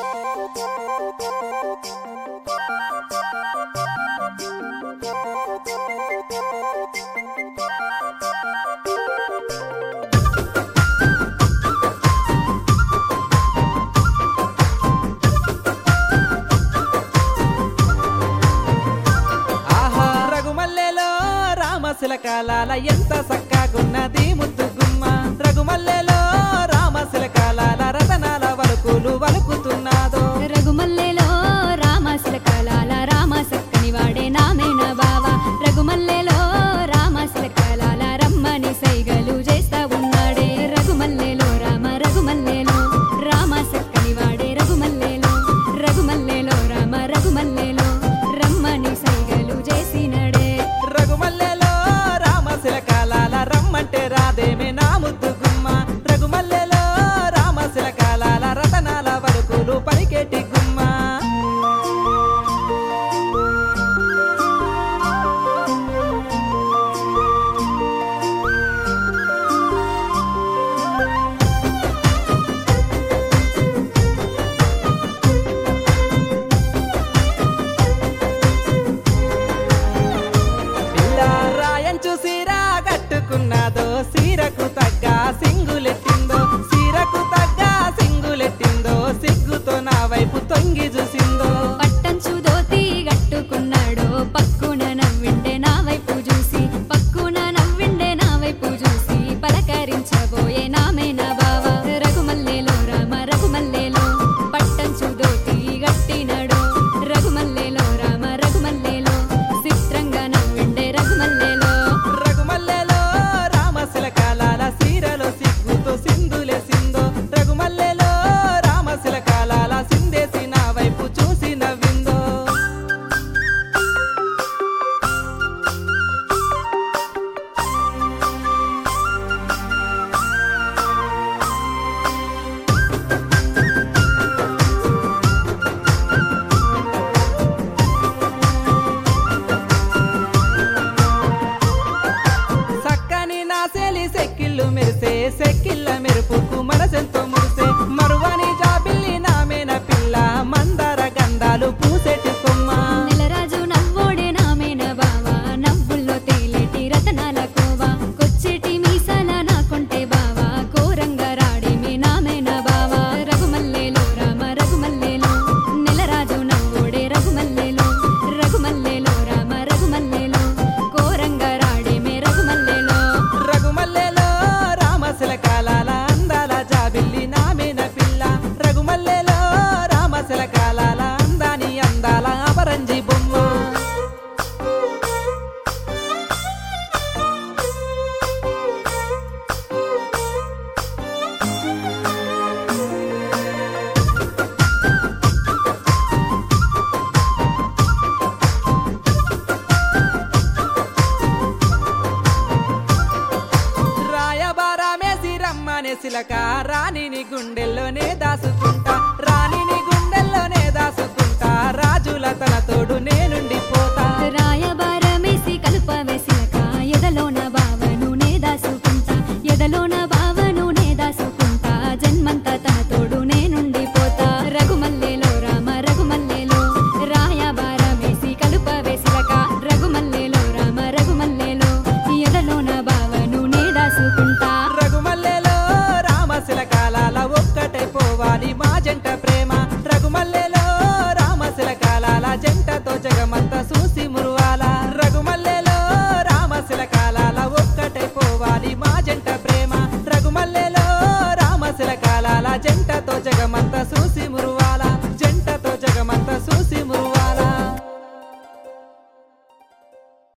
ఆహా రఘుమల్లెలో రామశిలకాలాల ఎంత సక్కగున్నది ముద్దు గుమ్మ రఘుమల్లెలో రామశిలకాలాల రతనాల వలుకులు వలుకుతున్నాదో రఘుమల్లెలో రామశిల కాలాల రామ సక్కని వాడే నామేన బావా రఘుమల్లెలో రామశిల కాలాల రమ్మని సైగలు చేస్తా ఉన్నాడే రఘుమల్లెలో రామ రఘుమల్లెలో రామ సక్కని వాడే రఘుమల్లెలో రఘుమల్లెలో రామ రఘుమల్లెలో రమ్మని సైగలు చేసినడే రఘుమల్లెలో రామశిలకాలాల రమ్మంటే రాదేమే నా ముద్దు గుమ్మ రఘుమల్లెలో రామశిలకాలాల రతనాల వలుకులు పలికేటి గుమ్మ పిల్ల రాయంచు సీర కట్టుకున్నదో సీరకు తగ్గ సింగులెట్టిందో సీరకు తగ్గ సింగులెట్టిందో సిగ్గుతో నా వైపు తొంగి